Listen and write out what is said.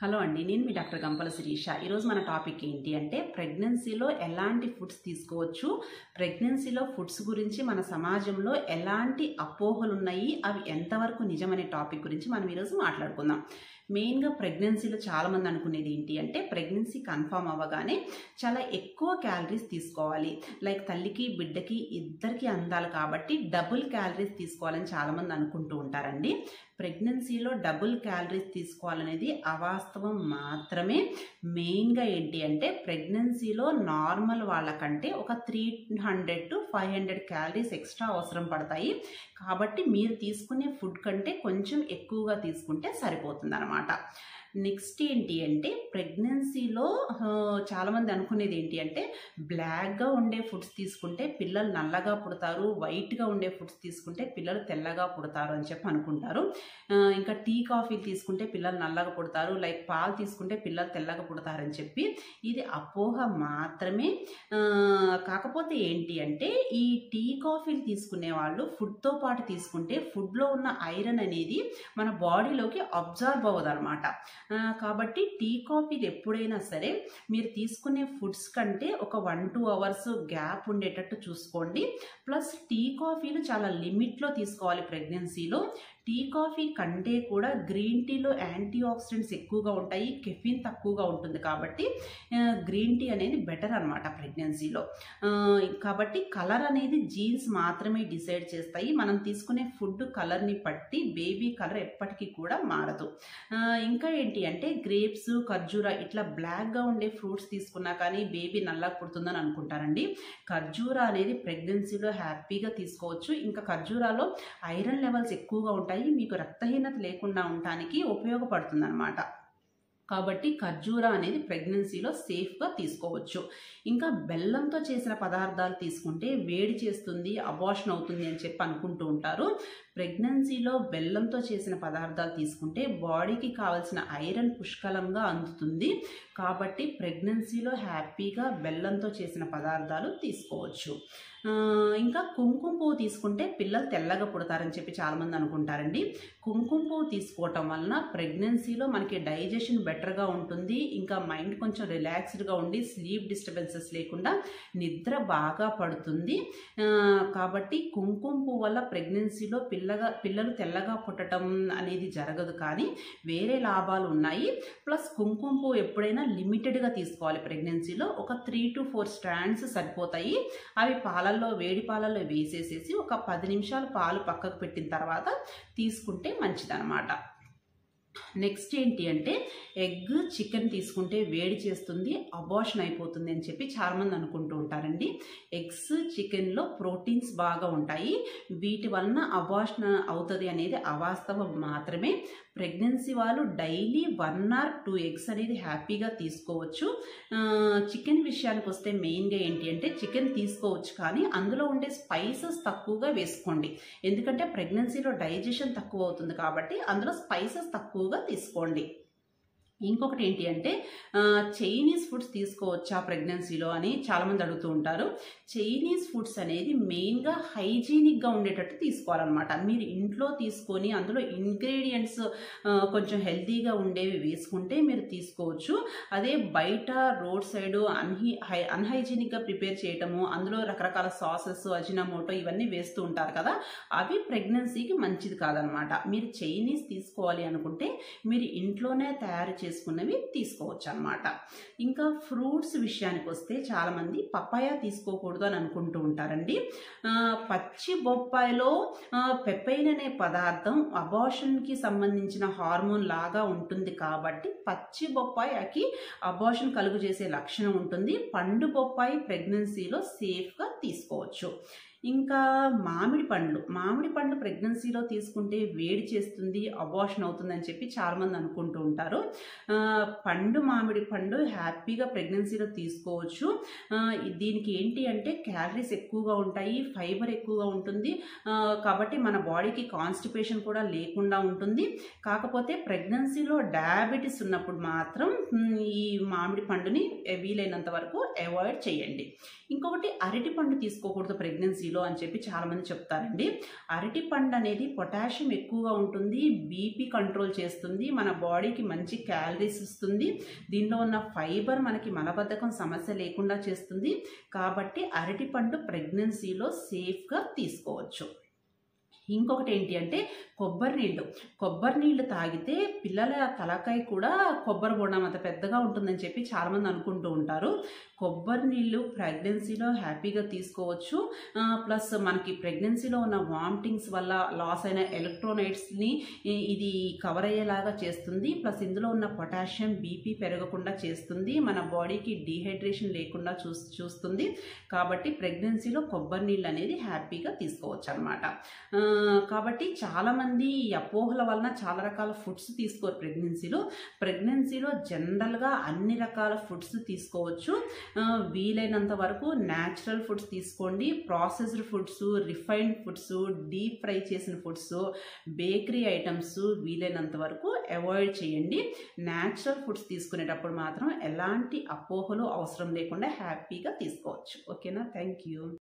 hello అండి నేను మీ doctor గంపల Sirisha ఈరోజు మన టాపిక్ ఏంటి అంటే ప్రెగ్నెన్సీలో ఎలాంటి ఫుడ్స్ తీసుకోవచ్చు ప్రెగ్నెన్సీలో ఫుడ్స్ గురించి మన సమాజంలో ఎలాంటి అపోహలు ఉన్నాయి అవి ఎంతవరకు నిజమనే టాపిక్ గురించి మనం ఈరోజు మాట్లాడుకుందాం మెయిన్గా ప్రెగ్నెన్సీలో చాలామంది అనుకునేది ఏంటి అంటే ప్రెగ్నెన్సీ కన్ఫామ్ అవ్వగానే చాలా ఎక్కువ క్యాలరీస్ తీసుకోవాలి లైక్ తల్లికి బిడ్డకి ఇద్దరికి అందాలి కాబట్టి డబుల్ క్యాలరీస్ తీసుకోవాలని చాలామంది అనుకుంటూ ఉంటారండి ప్రెగ్నెన్సీలో డబుల్ క్యాలరీస్ తీసుకోవాలనేది అవాస్తవం మాత్రమే మెయిన్గా ఏంటి అంటే ప్రెగ్నెన్సీలో నార్మల్ వాళ్ళకంటే ఒక three hundred to five hundred calories extra అవసరం పడతాయి కాబట్టి మీరు తీసుకునే ఫుడ్ కంటే కొంచెం ఎక్కువగా తీసుకుంటే సరిపోతుంది అనమాట నెక్స్ట్ ఏంటి అంటే ప్రెగ్నెన్సీలో ఆ, చాలామంది అనుకునేది ఏంటి అంటే బ్లాక్గా ఉండే ఫుడ్స్ తీసుకుంటే పిల్లలు నల్లగా పుడతారు వైట్గా ఉండే ఫుడ్స్ తీసుకుంటే పిల్లలు తెల్లగా పుడతారు అని చెప్పి అనుకుంటారు ఆ, ఇంకా టీ కాఫీలు తీసుకుంటే పిల్లలు నల్లగా పుడతారు లైక్ పాలు తీసుకుంటే పిల్లలు తెల్లగా పుడతారని చెప్పి ఇది అపోహ మాత్రమే ఆ, కాకపోతే ఏంటి అంటే ఈ టీ కాఫీలు తీసుకునే వాళ్ళు ఫుడ్తో పాటు తీసుకుంటే ఫుడ్లో ఉన్న ఐరన్ అనేది మన బాడీలోకి అబ్జర్వ్ అవ్వదు అనమాట కాబట్టి టీ కాఫీలు ఎప్పుడైనా సరే మీరు తీసుకునే ఫుడ్స్ కంటే ఒక వన్ టూ అవర్స్ గ్యాప్ ఉండేటట్టు చూసుకోండి ప్లస్ టీ కాఫీలు చాలా లిమిట్లో తీసుకోవాలి ప్రెగ్నెన్సీలో టీ కాఫీ కంటే కూడా గ్రీన్ టీలో యాంటీ ఆక్సిడెంట్స్ ఎక్కువగా ఉంటాయి కెఫిన్ తక్కువగా ఉంటుంది కాబట్టి ఆ, గ్రీన్ టీ అనేది బెటర్ అనమాట ప్రెగ్నెన్సీలో ఆ, కాబట్టి కలర్ అనేది జీన్స్ మాత్రమే డిసైడ్ చేస్తాయి మనం తీసుకునే ఫుడ్ కలర్ని బట్టి బేబీ కలర్ ఎప్పటికీ కూడా మారదు ఆ, ఇంకా ఏంటి అంటే గ్రేప్స్ ఖర్జూరా ఇట్లా బ్లాక్గా ఉండే ఫ్రూట్స్ తీసుకున్నా కానీ బేబీ నల్లగా పుడుతుందని అనుకుంటారండి ఖర్జూరా అనేది ప్రెగ్నెన్సీలో హ్యాపీగా తీసుకోవచ్చు ఇంకా ఖర్జూరాలో ఐరన్ లెవెల్స్ ఎక్కువగా ఉంటాయి మీకు రక్తహీనత లేకుండా ఉండటానికి ఉపయోగపడుతుంది అనమాట కాబట్టి ఖర్జూరా అనేది ప్రెగ్నెన్సీలో సేఫ్గా తీసుకోవచ్చు ఇంకా బెల్లంతో చేసిన పదార్థాలు తీసుకుంటే వేడి చేస్తుంది అబార్షన్ అవుతుంది అని చెప్పి అనుకుంటూ ఉంటారు ప్రెగ్నెన్సీలో బెల్లంతో చేసిన పదార్థాలు తీసుకుంటే బాడీకి కావాల్సిన ఐరన్ పుష్కలంగా అందుతుంది కాబట్టి ప్రెగ్నెన్సీలో హ్యాపీగా బెల్లంతో చేసిన పదార్థాలు తీసుకోవచ్చు ఆ, ఇంకా కుంకుమ పువ్వు తీసుకుంటే పిల్లలు తెల్లగా పుడతారని చెప్పి చాలామంది అనుకుంటారండి కుంకుమ పువ్వు తీసుకోవటం వలన ప్రెగ్నెన్సీలో మనకి డైజెషన్ బెటర్గా ఉంటుంది ఇంకా మైండ్ కొంచెం రిలాక్స్డ్గా ఉండి స్లీప్ డిస్టర్బెన్సెస్ లేకుండా నిద్ర బాగా పడుతుంది ఆ, కాబట్టి కుంకుమ పువ్వు వల్ల ప్రెగ్నెన్సీలో పిల్లగా పిల్లలు తెల్లగా పుట్టడం అనేది జరగదు కానీ వేరే లాభాలు ఉన్నాయి ప్లస్ కుంకుమ పువ్వు ఎప్పుడైనా లిమిటెడ్గా తీసుకోవాలి ప్రెగ్నెన్సీలో ఒక త్రీ టు ఫోర్ స్టాండ్స్ సరిపోతాయి అవి పాలల్లో వేడి పాలల్లో వేసేసేసి ఒక పది నిమిషాలు పాలు పక్కకు పెట్టిన తర్వాత తీసుకుంటే మంచిదన్నమాట నెక్స్ట్ ఏంటి అంటే ఎగ్ చికెన్ తీసుకుంటే వేడి చేస్తుంది అబార్షన్ అయిపోతుంది అని చెప్పి చాలామంది అనుకుంటూ ఉంటారండి ఎగ్స్ చికెన్లో ప్రోటీన్స్ బాగా ఉంటాయి వీటి వలన అబార్షన్ అవుతుంది అనేది అవాస్తవం మాత్రమే ప్రెగ్నెన్సీ వాళ్ళు daily one or two eggs అనేది హ్యాపీగా తీసుకోవచ్చు ఆ, చికెన్ విషయానికి వస్తే మెయిన్గా ఏంటి అంటే చికెన్ తీసుకోవచ్చు కానీ అందులో ఉండే స్పైసెస్ తక్కువగా వేసుకోండి ఎందుకంటే ప్రెగ్నెన్సీలో డైజెషన్ తక్కువ అవుతుంది కాబట్టి అందులో స్పైసెస్ తక్కువగా తీసుకోండి ఇంకొకటి ఏంటి అంటే ఆ, చైనీస్ ఫుడ్స్ తీసుకోవచ్చా ప్రెగ్నెన్సీలో అని చాలామంది అడుగుతూ ఉంటారు చైనీస్ ఫుడ్స్ అనేది మెయిన్గా హైజీనిక్గా ఉండేటట్టు తీసుకోవాలన్నమాట మీరు ఇంట్లో తీసుకొని అందులో ఇంగ్రీడియంట్స్ కొంచెం హెల్తీగా ఉండేవి వేసుకుంటే మీరు తీసుకోవచ్చు అదే బయట రోడ్ సైడ్ అన్హి హై అన్హైజీనిక్గా ప్రిపేర్ చేయటము అందులో రకరకాల సాసెస్ అజినమోటో ఇవన్నీ వేస్తూ ఉంటారు కదా అవి ప్రెగ్నెన్సీకి మంచిది కాదనమాట మీరు చైనీస్ తీసుకోవాలి అనుకుంటే మీరు ఇంట్లోనే తయారు చేసుకున్నవి తీసుకోవచ్చు అనమాట ఇంకా ఫ్రూట్స్ విషయానికి వస్తే చాలామంది పపాయ తీసుకోకూడదు అని అనుకుంటూ ఉంటారండి ఆ, పచ్చి బొప్పాయిలో పెప్పైన్ అనే పదార్థం అబార్షన్కి సంబంధించిన హార్మోన్ లాగా ఉంటుంది కాబట్టి పచ్చి బొప్పాయికి అబార్షన్ కలుగు చేసే లక్షణం ఉంటుంది పండు బొప్పాయి ప్రెగ్నెన్సీలో సేఫ్గా తీసుకోవచ్చు ఇంకా మామిడి పండ్లు మామిడి పండ్లు ప్రెగ్నెన్సీలో తీసుకుంటే వేడి చేస్తుంది అబార్షన్ అవుతుందని చెప్పి చాలామంది అనుకుంటూ ఉంటారు ఆ, పండు మామిడి పండు హ్యాపీగా ప్రెగ్నెన్సీలో తీసుకోవచ్చు ఆ, దీనికి ఏంటి అంటే క్యాలరీస్ ఎక్కువగా ఉంటాయి ఫైబర్ ఎక్కువగా ఉంటుంది ఆ, కాబట్టి మన బాడీకి కాన్స్టిపేషన్ కూడా లేకుండా ఉంటుంది కాకపోతే ప్రెగ్నెన్సీలో డయాబెటీస్ ఉన్నప్పుడు మాత్రం మ్, ఈ మామిడి పండుని వీలైనంత వరకు అవాయిడ్ చేయండి ఇంకొకటి అరటి పండు తీసుకోకూడదు ప్రెగ్నెన్సీలో ప్రెగ్నెన్సీలో అని చెప్పి చాలామంది చెప్తారండి అరటి పండు అనేది పొటాషియం ఎక్కువగా ఉంటుంది బీపీ కంట్రోల్ చేస్తుంది మన బాడీకి మంచి క్యాలరీస్ ఇస్తుంది దీనిలో ఉన్న ఫైబర్ మనకి మలబద్ధకం సమస్య లేకుండా చేస్తుంది కాబట్టి అరటి పండు ప్రెగ్నెన్సీలో సేఫ్గా తీసుకోవచ్చు ఇంకొకటి ఏంటి అంటే కొబ్బరి నీళ్ళు కొబ్బరి నీళ్ళు తాగితే పిల్లల తలకాయ కూడా కొబ్బరి బొండం అంత పెద్దగా ఉంటుందని చెప్పి చాలామంది అనుకుంటూ ఉంటారు కొబ్బరి నీళ్ళు ప్రెగ్నెన్సీలో హ్యాపీగా తీసుకోవచ్చు ప్లస్ మనకి ప్రెగ్నెన్సీలో ఉన్న వామిటింగ్స్ వల్ల లాస్ అయిన ఎలక్ట్రోనైట్స్ని ఇది కవర్ అయ్యేలాగా చేస్తుంది ప్లస్ ఇందులో ఉన్న పొటాషియం బీపీ పెరగకుండా చేస్తుంది మన బాడీకి డీహైడ్రేషన్ లేకుండా చూ చూస్తుంది కాబట్టి ప్రెగ్నెన్సీలో కొబ్బరి నీళ్ళు అనేది హ్యాపీగా తీసుకోవచ్చు అనమాట కాబట్టి చాలామంది ఈ అపోహల వలన చాలా రకాల ఫుడ్స్ తీసుకోరు ప్రెగ్నెన్సీలో ప్రెగ్నెన్సీలో జనరల్గా అన్ని రకాల ఫుడ్స్ తీసుకోవచ్చు వీలైనంత వరకు న్యాచురల్ ఫుడ్స్ తీసుకోండి processed foods refined foods deep fry చేసిన ఫుడ్స్ బేకరీ ఐటమ్స్ వీలైనంత వరకు అవాయిడ్ చేయండి న్యాచురల్ ఫుడ్స్ తీసుకునేటప్పుడు మాత్రం ఎలాంటి అపోహలు అవసరం లేకుండా హ్యాపీగా తీసుకోవచ్చు ఓకేనా థ్యాంక్ యూ